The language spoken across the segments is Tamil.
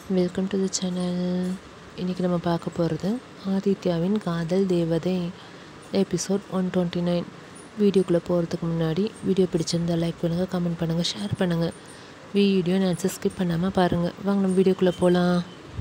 வெல்கம் டு த சேனல் இன்றைக்கி நம்ம பார்க்க போகிறது ஆதித்யாவின் காதல் தேவதை எபிசோட் ஒன் டுவெண்ட்டி நைன் வீடியோக்குள்ளே போகிறதுக்கு முன்னாடி வீடியோ பிடிச்சிருந்தா லைக் பண்ணுங்கள் கமெண்ட் பண்ணுங்கள் ஷேர் பண்ணுங்கள் வீடியோ நான் ஸ்கிப் பண்ணாமல் பாருங்கள் வாங்க நம்ம வீடியோக்குள்ளே போகலாம்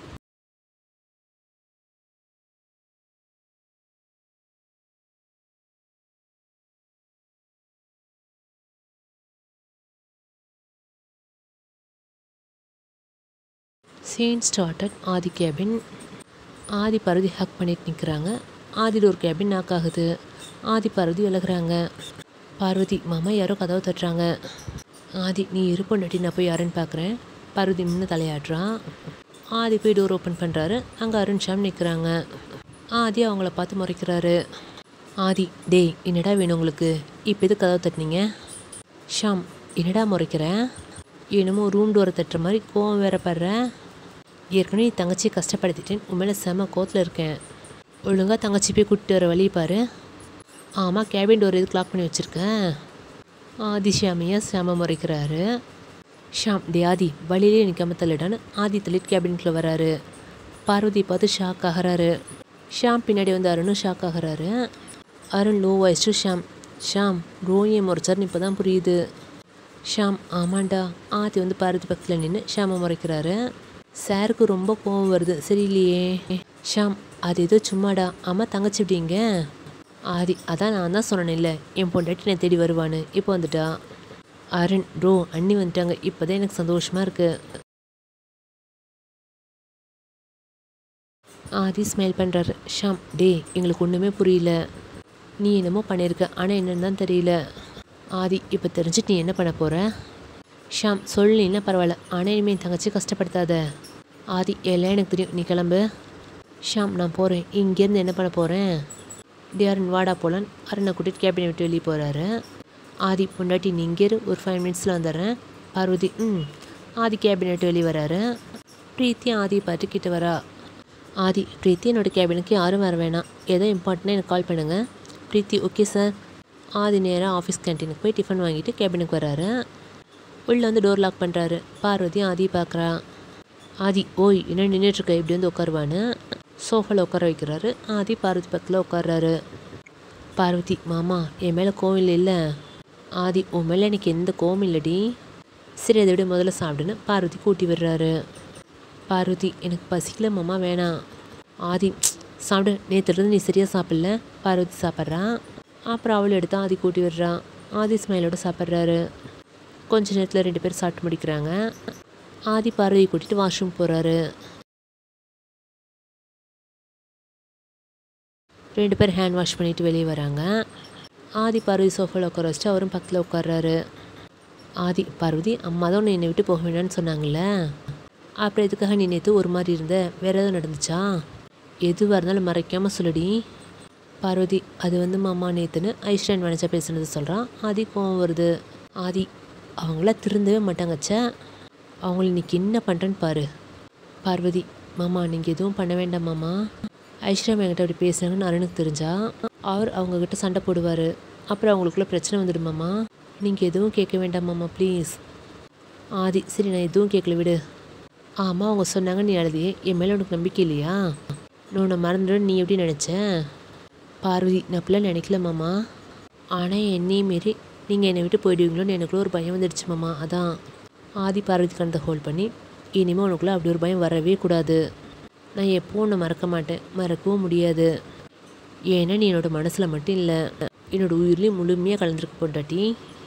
scene started Aadhi cabin Aadhi Parithi hug பண்ணிட்டு நிற்கிறாங்க ஆதியில் ஒரு கேபின் நாக் ஆகுது ஆதி பார்வதி விலகுறாங்க பார்வதி மாமா யாரோ கதவை தட்டுறாங்க ஆதி நீ இரு பொண்டாட்டி நான் போய் யாருன்னு பார்க்குறேன் பார்வதி முன்ன தலையாடுறான் ஆதி போய் டோர் ஓப்பன் பண்ணுறாரு அங்கே அருண் ஷாம் நிற்கிறாங்க ஆதி அவங்கள பார்த்து முறைக்கிறாரு ஆதி டேய் என்னடா வேணும் உங்களுக்கு இப்போ எது கதவை தட்டினீங்க ஷாம் என்னடா முறைக்கிறேன் என்னமோ ரூம் டோரை தட்டுற மாதிரி கோவம் வேற படுறேன் ஏற்கனவே நீ தங்கச்சியை கஷ்டப்படுத்திட்டேன் உண்மையில செம கோத்தில் இருக்கேன் ஒழுங்காக தங்கச்சி போய் கூப்பிட்டு வர வழி பாரு ஆமாம் கேபின் டோர் எதுக்கு லாக் பண்ணி வச்சுருக்கேன் ஆதி ஷாமியா செம முறைக்கிறாரு ஷாம் டே ஆதி வழியிலே நிற்காம தள்ளிடான்னு ஆதி தள்ளிட்டு கேபினுக்குள்ளே வராரு பார்வதி பார்த்து ஷாக் ஆகிறாரு ஷாம் பின்னாடி வந்து அருணும் ஷாக் ஆகிறாரு Arun low voice to Sham Sham ரோயை முறைச்சார்னு இப்போ தான் புரியுது ஷாம் ஆமாண்டா ஆதி வந்து பார்வதி பக்கத்தில் நின்று ஷாமை முறைக்கிறாரு சாருக்கு ரொம்ப கோவம் வருது சரியில்லையே ஷாம் அது ஏதோ சும்மாடா அம்மா தங்கச்சி எப்படிங்க ஆதி அதான் நான் தான் சொன்னேன்ல என் பொண்டாட்டி நான் தேடி வருவான்னு இப்போ வந்துட்டா அருண் ப்ரோ அண்ணி வந்துட்டாங்க இப்போதான் எனக்கு சந்தோஷமாக இருக்கு ஆதி ஸ்மைல் பண்ணுறாரு ஷாம் டே எங்களுக்கு ஒன்றுமே புரியல நீ என்னமோ பண்ணியிருக்க ஆனால் என்னன்னு தான் தெரியல ஆதி இப்போ தெரிஞ்சுட்டு நீ என்ன பண்ண போகிற ஷாம் சொல்லினா பரவாயில்ல ஆனால் இனிமேல் என் தங்கச்சி கஷ்டப்படுத்தாத ஆதி எல்லாம் எனக்கு தெரியும் நீ கிளம்பு ஷாம் நான் போகிறேன் இங்கேருந்து என்ன பண்ண போகிறேன் டி அருண் வாடா போலான் அருணை கூட்டிகிட்டு கேபினை விட்டு வெளியே போகிறாரு ஆதி பொண்டாட்டி நீ இங்கே இரு, ஒரு ஃபைவ் மினிட்ஸில் வந்துடுறேன் பார்வதி ம் ஆதி கேபினை விட்டு வெளியே வராரு பிரீத்தி ஆதி பார்த்து கிட்ட வரா ஆதி பிரீத்தி என்னோட கேபினுக்கு யாரும் வர வேணாம் ஏதோ இம்பார்ட்டனாக எனக்கு கால் பண்ணுங்கள் பிரீத்தி ஓகே சார் ஆதி நேராக ஆஃபீஸ் கேன்டீனுக்கு போய் டிஃபன் வாங்கிட்டு கேபினுக்கு வராரு உள்ளே வந்து டோர் லாக் பண்ணுறாரு பார்வதி ஆதி பார்க்குறா ஆதி ஓய் என்ன நின்றுட்டுருக்க இப்படி வந்து உட்காருவான்னு சோஃபாவில் உட்கார வைக்கிறாரு ஆதி பார்வதி பக்கத்தில் உட்கார்றாரு பார்வதி மாமா என் மேலே கோவில் இல்லை ஆதி உன் மேலே எனக்கு எந்த கோவம் இல்லடி சரி அதை விட முதல்ல சாப்பிடுன்னு பார்வதி கூட்டி விடுறாரு பார்வதி எனக்கு பசிக்கல மாமா வேணாம் ஆதி சாப்பிடு நேற்றுலேருந்து நீ சரியாக சாப்பிடல பார்வதி சாப்பிட்றான் அப்புறம் அவளை எடுத்து ஆதி கூட்டி விடுறான் ஆதி ஸ்மைலோட சாப்பிட்றாரு கொஞ்ச நேரத்தில் ரெண்டு பேரும் சாப்பிட்டு முடிக்கிறாங்க ஆதி பார்வதி கூட்டிகிட்டு வாஷ்ரூம் போகிறாரு ரெண்டு பேர் ஹேண்ட் வாஷ் பண்ணிட்டு வெளியே வராங்க ஆதி பார்வதி சோஃபாவில் உட்கார வச்சுட்டு அவரும் பக்கத்தில் உட்கார்றாரு ஆதி பார்வதி அம்மா தான் உன்னை என்னை விட்டு போக வேண்டாம்னு சொன்னாங்கல்ல அப்புறம் எதுக்காக நீ நேற்று ஒரு மாதிரி இருந்த வேற எதுவும் நடந்துச்சா எதுவாக இருந்தாலும் மறைக்காமல் சொல்லுடி பார்வதி அது வந்து மாமா நேத்துன்னு ஐஸ்வரன் வனச்சா பேசுனது சொல்கிறான் ஆதி கோவம் வருது ஆதி அவங்களாம் திருந்தவே மாட்டாங்கச்சே அவங்கள இன்னைக்கு என்ன பண்ணுறேன்னு பாரு பார்வதி மாமா நீங்கள் எதுவும் பண்ண வேண்டாம் மாமா ஐஸ்வர்யா என்கிட்ட அப்படி பேசுனாங்கன்னு அருணுக்கு தெரிஞ்சா அவர் அவங்கக்கிட்ட சண்டை போடுவார் அப்புறம் அவங்களுக்குள்ள பிரச்சனை வந்துடுமாம்மா நீங்கள் எதுவும் கேட்க வேண்டாம் மாமா ப்ளீஸ் ஆதி சரி நான் எதுவும் கேட்கல விடு ஆமாம் அவங்க சொன்னாங்க நீ அழுதியே என் மேலே உனக்கு நம்பிக்கை இல்லையா நான் உன்னை மறந்துடும் நீ எப்படி நினச்ச பார்வதி நான் அப்படிலாம் நினைக்கல மாமா ஆனால் என்னையும் மீறி நீங்கள் என்னை விட்டு போயிடுவீங்களோன்னு எனக்குள்ள ஒரு பயம் வந்துடுச்சு மாமா அதான் ஆதி பார்வதி கணத்தை ஹோல்ட் பண்ணி இனிமேல் உனக்குள்ள அப்படி ஒரு பயம் வரவே கூடாது நான் எப்போ உன்னை மறக்க மாட்டேன் மறக்கவும் முடியாது ஏன்னா நீ என்னோட மனசில் மட்டும் இல்லை என்னோட உயிர்லேயும் முழுமையாக கலந்துருக்க பொண்டாட்டி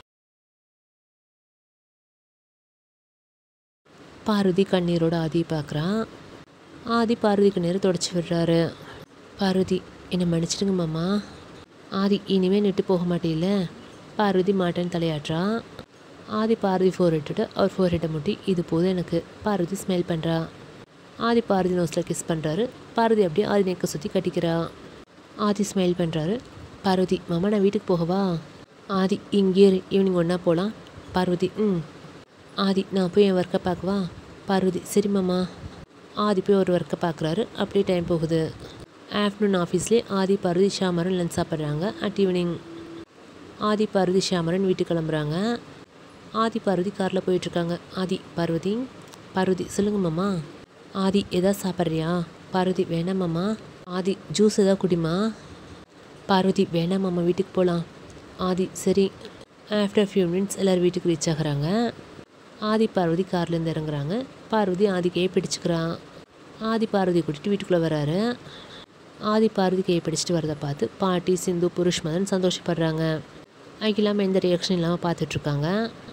பார்வதி கண்ணீரோட ஆதி பார்க்குறான் ஆதி பார்வதி கண்ணீரை தொடச்சி விடுறாரு பார்வதி என்னை மன்னிச்சிடுங்க மாமா ஆதி இனிமேல் நிட்டு போக மாட்டேல பார்வதி மாட்டேன்னு தலையாட்டுறா ஆதி பார்வதி ஃபோர் ஹெட்டு அவர் ஃபோர் ஹெட்டை முட்டி இது போதும் எனக்கு பார்வதி ஸ்மெல் பண்ணுறா ஆதி பார்வதி நோஸில் கிஸ் பண்ணுறாரு பார்வதி அப்படியே ஆதி நெக்கை சுற்றி கட்டிக்கிறா ஆதி ஸ்மைல் பண்ணுறாரு பார்வதி மாமா நான் வீட்டுக்கு போகவா ஆதி இங்கே இரு, ஈவினிங் ஒன்றா போகலாம் பார்வதி ம் ஆதி நான் போய் என் ஒர்க்கை பார்க்கவா பார்வதி சரி மாமா ஆதி போய் ஒரு ஒர்க்கை பார்க்குறாரு அப்படியே டைம் போகுது ஆஃப்டர்நூன் ஆஃபீஸ்லேயே ஆதி பார்வதி ஷாமரன் லஞ்ச் சாப்பிட்றாங்க அட் ஈவினிங் ஆதி பார்வதி ஷாமரன் வீட்டுக்கு கிளம்புறாங்க ஆதி பார்வதி காரில் போயிட்டுருக்காங்க ஆதி பார்வதி பார்வதி சொல்லுங்க மாமா ஆதி எதாவது சாப்பிட்றியா பார்வதி வேணாமாம்மா ஆதி ஜூஸ் எதாவது குடிமா பார்வதி வேணாமாம்மா வீட்டுக்கு போகலாம் ஆதி சரி ஆஃப்டர் ஃபியூ மினிட்ஸ் எல்லோரும் வீட்டுக்கு ரீச் ஆகுறாங்க ஆதி பார்வதி கார்லேருந்து இறங்குறாங்க பார்வதி ஆதிக்கையே பிடிச்சிக்கிறான் ஆதி பார்வதி கூட்டிட்டு வீட்டுக்குள்ளே வராரு ஆதி பார்வதி கையை பிடிச்சிட்டு வரதை பார்த்து பாட்டி சிந்து புருஷ் மதன் சந்தோஷப்படுறாங்க அகிலாமல் எந்த ரியாக்ஷன் இல்லாமல் பார்த்துட்ருக்காங்க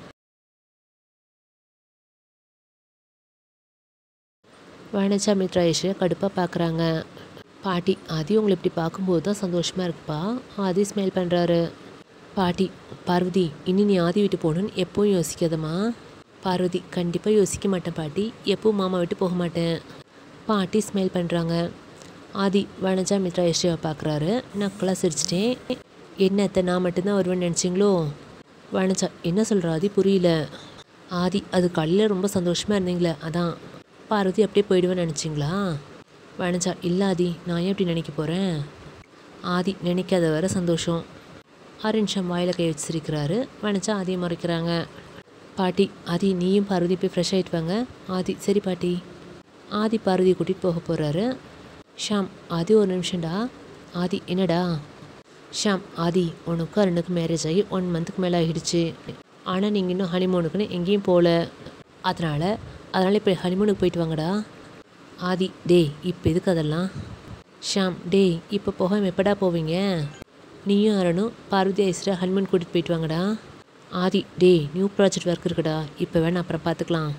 வனஜா மித்ரா ஐஸ்வர்யா கடுப்பாக பார்க்குறாங்க பாட்டி ஆதி உங்களை இப்படி பார்க்கும்போது தான் சந்தோஷமாக இருக்குப்பா ஆதி ஸ்மைல் பண்ணுறாரு பாட்டி பார்வதி இனி நீ ஆதி விட்டு போகணுன்னு எப்பவும் யோசிக்காதம்மா பார்வதி கண்டிப்பாக யோசிக்க மாட்டேன் பாட்டி எப்பவும் மாமா விட்டு போக மாட்டேன் பாட்டி ஸ்மைல் பண்ணுறாங்க ஆதி வனஜா மித்ரா ஐஸ்வர்யாவை பார்க்குறாரு நக்கலாக சிரிச்சிட்டேன் என்னத்தை நான் மட்டும்தான் வருவேன்னு நினச்சிங்களோ வனஜா என்ன சொல்கிற ஆதி புரியல ஆதி அது காலையில் ரொம்ப சந்தோஷமாக இருந்தீங்களே அதான் பார்வதி அப்படியே போயிடுவேன்னு நினச்சிங்களா வனஜா இல்லை ஆதி நான் ஏன் இப்படி நினைக்க போகிறேன் ஆதி நினைக்காத வர சந்தோஷம் அரின்ஷம் வாயில் கை வச்சு சிரிக்கிறாரு வனஜா ஆதியை மறைக்கிறாங்க பாட்டி ஆதி நீயும் பார்வதி போய் ஃப்ரெஷ் ஆகிட்டு வாங்க ஆதி சரி பாட்டி ஆதி பார்வதியை கூட்டிகிட்டு போக போகிறாரு ஷாம் ஆதி ஒரு நிமிஷம்டா ஆதி என்னடா ஷாம் ஆதி உனக்கு அருணுக்கு மேரேஜ் ஆகி ஒன் மந்த்துக்கு மேலே ஆகிடுச்சு ஆனால் நீங்கள் இன்னும் ஹனிமூனுக்குன்னு எங்கேயும் போகல அதனால் அதனால் இப்போ ஹனிமூனுக்கு போயிட்டு வாங்கடா ஆதி டேய் இப்போ எதுக்கு அதெல்லாம் ஷாம் டேய் இப்போ போகாம எப்படா போவீங்க நீயும் அரணும் பார்வதி ஐஸ்வர்யா ஹனிமூன் கூட்டிகிட்டு போயிட்டு வாங்கடா ஆதி டேய் நியூ ப்ராஜெக்ட் ஒர்க் இருக்குடா இப்போ வேணா அப்புறம் பார்த்துக்கலாம்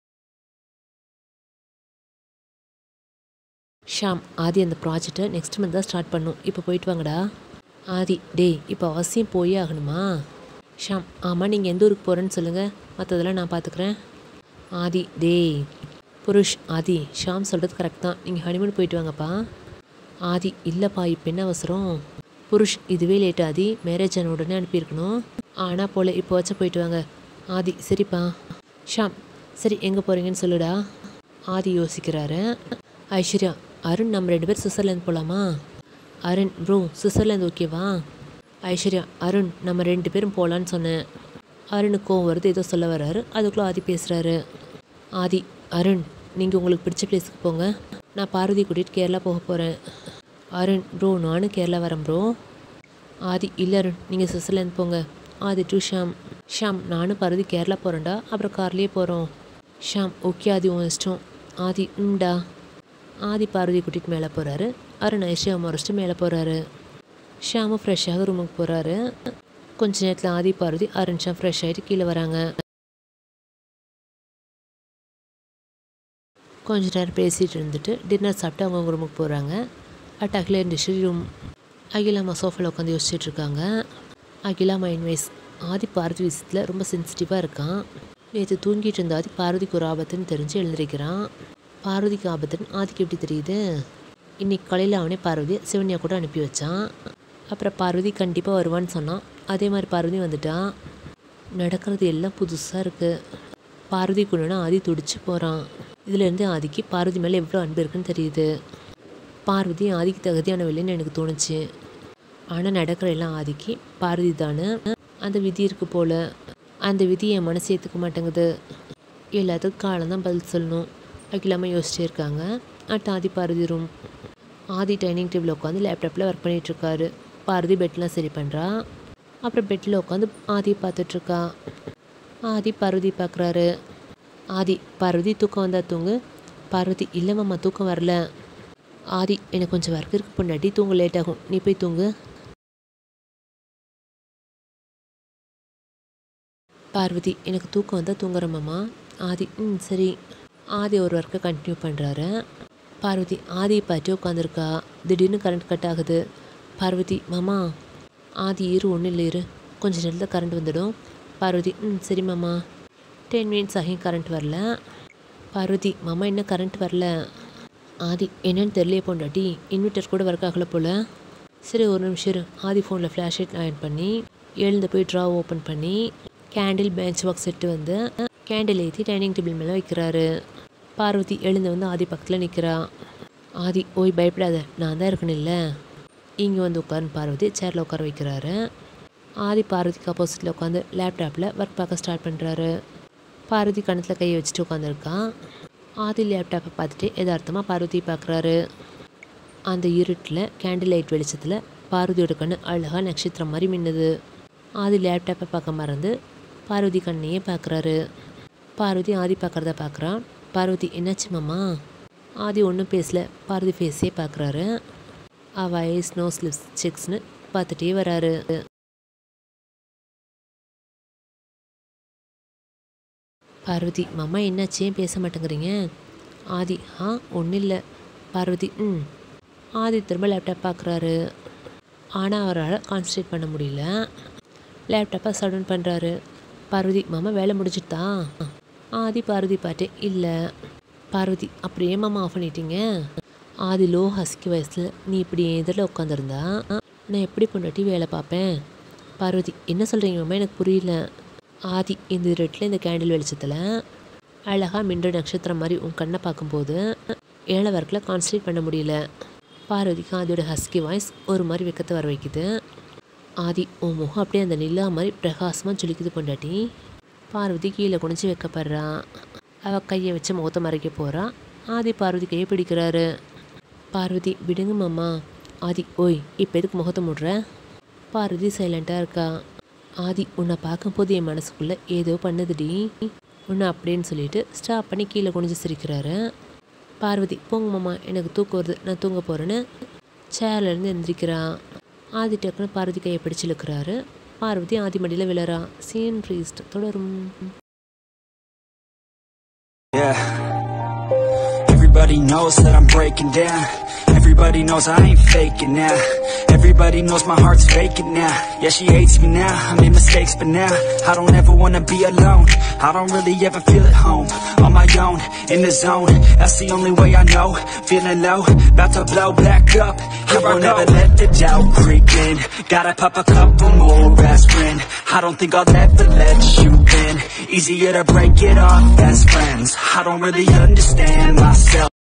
ஷாம் ஆதி அந்த ப்ராஜெக்டை நெக்ஸ்ட் மந்த் தான் ஸ்டார்ட் பண்ணும் இப்போ போயிட்டு வாங்கடா ஆதி டேய் இப்போ அவசியம் போயே ஆகணுமா ஷாம் ஆமாம் நீங்கள் எந்த ஊருக்கு போகிறேன்னு சொல்லுங்கள் மற்றதெல்லாம் நான் பார்த்துக்குறேன் ஆதி டேய் புருஷ் ஆதி ஷாம் சொல்கிறது கரெக்ட் தான் நீங்கள் ஹனிமூன் போயிட்டு வாங்கப்பா ஆதி இல்லைப்பா இப்போ என்ன அவசரம் புருஷ் இதுவே லேட் ஆதி மேரேஜ் ஆன உடனே அனுப்பியிருக்கணும் ஆனால் போல இப்போ வச்சா போயிட்டு வாங்க ஆதி சரிப்பா ஷாம் சரி எங்கே போகிறீங்கன்னு சொல்லுடா ஆதி யோசிக்கிறாரு ஐஸ்வர்யா அருண் நம்ம ரெண்டு பேர் சுவிட்சர்லேருந்து போகலாமா அருண் ப்ரோ சுவிட்சர்லேருந்து ஓகேவா ஐஸ்வர்யா அருண் நம்ம ரெண்டு பேரும் போகலான்னு சொன்னேன் அருணுக்கு கோவம் வருது ஏதோ சொல்ல வர்றாரு அதுக்குள்ளே ஆதி பேசுகிறாரு ஆதி அருண் நீங்கள் உங்களுக்கு பிடிச்ச பிளேஸுக்கு போங்க நான் பார்வதி கூட்டிகிட்டு கேரளா போக போகிறேன் அருண் ப்ரோ நானும் கேரளா வரேன் ப்ரோ ஆதி இல்லை அருண் நீங்கள் சுவிட்சர்லேருந்து போங்க ஆதி டு ஷாம் ஷாம் நானும் பார்வதி கேரளா போகிறேன்டா அப்புறம் கார்லேயே போகிறோம் ஷாம் ஓகே ஆதி உன் இஷ்டம் ஆதி ம்டா ஆதி பார்வதி கூட்டிகிட்டு மேலே போகிறாரு அருண் ஐஸ்வர்யா முறைச்சிட்டு மேலே போகிறாரு ஷாமும் ஃப்ரெஷ்ஷாக ரூமுக்கு போகிறாரு கொஞ்ச நேரத்தில் ஆதி பார்வதி அருண் ஷாம் ஃப்ரெஷ் ஆகிட்டு கீழே வராங்க கொஞ்ச நேரம் பேசிகிட்டு இருந்துட்டு டின்னர் சாப்பிட்டு அவங்கவுங்க ரூமுக்கு போகிறாங்க அட் அகிலா டிஷரி ரூம் அகிலாமா சோஃபாவில் உட்காந்து யோசிச்சுட்டு இருக்காங்க அகிலா மைண்ட் வைஸ் ஆதி பார்வதி விஷயத்தில் ரொம்ப சென்சிட்டிவாக இருக்கான் நேற்று தூங்கிட்டு இருந்த ஆதி பார்வதிக்கு ஒரு ஆபத்துன்னு தெரிஞ்சு எழுந்திருக்கிறான் பார்வதிக்கு ஆபத்துன்னு ஆதிக்கு எப்படி தெரியுது இன்னைக்கு காலையில் அவனே பார்வதி சிவன்யா கூட அனுப்பி வச்சான் அப்புறம் பார்வதி கண்டிப்பாக வருவான்னு சொன்னான் அதே மாதிரி பார்வதி வந்துட்டான் நடக்கிறது எல்லாம் புதுசாக இருக்குது பார்வதி கொண்டுனா ஆதி துடிச்சு போகிறான் இதுலேருந்து ஆதிக்கு பார்வதி மேலே எவ்வளோ அன்பு இருக்குன்னு தெரியுது பார்வதி ஆதிக்கு தகுதியானவில்லைன்னு எனக்கு தோணுச்சு ஆனால் நடக்கிற எல்லாம் ஆதிக்கு பார்வதி தானே அந்த விதி இருக்கு போல் அந்த விதி என் மனசு ஏற்றுக்க மாட்டேங்குது எல்லாத்துக்கும் காலம் பதில் சொல்லணும் அகிலாமல் யோசிச்சே இருக்காங்க at Aadhi Parvathi room Aadhi dining table உட்காந்து லேப்டாப்பில் ஒர்க் பண்ணிகிட்ருக்காரு பார்வதி பெட்லாம் சரி பண்ணுறா அப்புறம் பெட்டில் உட்காந்து ஆதியை பார்த்துட்ருக்கா ஆதி பார்வதி பார்க்குறாரு ஆதி பார்வதி தூக்கம் வந்தா தூங்கு பார்வதி இல்லை மாமா தூக்கம் வரல ஆதி எனக்கு கொஞ்சம் ஒர்க் இருக்கு பொண்டாட்டி தூங்க லேட் ஆகும் நீ போய் தூங்கு பார்வதி எனக்கு தூக்கம் வந்தால் தூங்குறேன் மாமா ஆதி ம் சரி ஆதி ஒரு ஒர்க்கை கண்டினியூ பண்ணுறாரு பார்வதி ஆதியை பார்த்து உட்காந்துருக்கா திடீர்னு கரண்ட் கட் ஆகுது பார்வதி மாமா ஆதி இரு ஒன்றும் இல்லை இரு கொஞ்ச நேரத்தில் கரண்ட் வந்துடும் பார்வதி ம் சரி மாமா டென் மினிட்ஸ் ஆகி கரண்ட் வரல பார்வதி மாமா இன்னும் கரண்ட் வரல ஆதி என்னன்னு தெரியலையே பொண்டாட்டி இன்வெர்டர் கூட ஒர்க் ஆகலை போல் சரி ஒரு நிமிஷம் இரு ஆதி ஃபோனில் ஃப்ளாஷ் லைட் ஆன் பண்ணி எழுந்து போய் ட்ரா ஓப்பன் பண்ணி கேண்டில் பெஞ்ச் ஒர்க் செட்டு வந்து கேண்டில் ஏற்றி டைனிங் டேபிள் மேலே வைக்கிறாரு பார்வதி எழுந்து வந்து ஆதி பக்கத்தில் நிற்கிறா ஆதி ஓய் பயப்படாத நான் தான் இருக்கணும் இல்லை இங்கே வந்து உட்காருன்னு பார்வதி சேரில் உட்கார வைக்கிறாரு ஆதி பார்வதிக்கு ஆப்போசிட்டில் உட்காந்து லேப்டாப்பில் ஒர்க் பார்க்க ஸ்டார்ட் பண்ணுறாரு பார்வதி கணத்தில் கையை வச்சுட்டு உட்காந்துருக்கான் ஆதி லேப்டாப்பை பார்த்துட்டு யதார்த்தமாக பார்வதி பார்க்குறாரு அந்த இருட்டில் கேண்டில் லைட் வெளிச்சத்தில் பார்வதியோட கண்ணு அழகாக நட்சத்திரம் மாதிரி மின்னுது ஆதி லேப்டாப்பை பார்க்க மறந்து பார்வதி கண்ணையே பார்க்குறாரு பார்வதி ஆதி பார்க்குறத பார்க்குறான் பார்வதி என்னாச்சு மாமா ஆதி ஒன்றும் பேசல பார்வதி ஃபேஸே பார்க்குறாரு அவ ஐஸ் நோ ஸ்லிப்ஸ் செக்ஸ்னு பார்த்துட்டே வராரு பார்வதி மாமா என்னாச்சு ஏன் பேச மாட்டேங்கிறீங்க ஆதி ஆ ஒன்றும் இல்லை பார்வதி ம் ஆதி திரும்ப லேப்டாப் பார்க்குறாரு ஆனால் அவரால் கான்சன்ட்ரேட் பண்ண முடியல லேப்டாப்பை சடன் பண்ணுறாரு பார்வதி மாமா வேலை முடிஞ்சுட்டா ஆதி பார்வதி பாட்டு இல்லை பார்வதி அப்படியே மாமா ஆஃப் பண்ணிட்டீங்க ஆதி லோ ஹஸ்கி வயசில் நீ இப்படி எதிரில் உட்காந்துருந்தா நான் எப்படி பொண்டாட்டி வேலை பார்ப்பேன் பார்வதி என்ன சொல்கிறீங்க மாமா எனக்கு புரியல ஆதி இந்த ரெட்டில் இந்த கேண்டில் வெளிச்சத்தில் அழகாக மின்ற நட்சத்திரம் மாதிரி உன் கண்ணை பார்க்கும்போது ஏழை ஒர்க்கில் கான்சன்ட்ரேட் பண்ண முடியல பார்வதிக்கு ஆதியோட ஹஸ்கி வாய்ஸ் ஒரு மாதிரி வெக்கத்தை வர வைக்குது ஆதி உன் முகம் அப்படியே அந்த நிலா மாதிரி பிரகாசமாக ஜொலிக்குது பொண்டாட்டி பார்வதி கீழே குனிஞ்சு வைக்கப்படுறா அவள் கையை வச்சு முகத்தை மறைக்க போகிறா ஆதி பார்வதி கையை பிடிக்கிறாரு பார்வதி விடுங்க மாமா ஆதி ஓய் இப்போ எதுக்கு முகத்தை முடுற பார்வதி சைலண்ட்டாக இருக்கா ஆதி உன்னை பார்க்கும்போது என் மனசுக்குள்ளே ஏதோ பண்ணுதுடி உன்னை அப்படின்னு சொல்லிட்டு ஸ்டாப் பண்ணி கீழே குனிஞ்சு சிரிக்கிறாரு பார்வதி போங்க மாமா எனக்கு தூக்கம் வருது நான் தூங்க போகிறேன்னு சேர்லேருந்து எந்திரிக்கிறா ஆதி டக்குன்னு பார்வதி கையை பிடிச்சு இழுக்கிறாரு பார்வதி ஆதி மடியில் விழறா சீன் ப்ரீஸ்ட் தொடரும் Yeah. Everybody knows that I'm breaking down. Everybody knows I ain't faking now. Everybody knows my heart's vacant now. Yeah, she hates me now. I made mistakes, but now I don't ever wanna be alone. I don't really ever feel at home. On my own, in the zone. That's the only way I know. Feeling low, about to blow back up. I won't ever let the doubt creep in. Gotta pop a couple more aspirin. I don't think I'll ever let you in. Easier to break it off best friends. I don't really understand myself.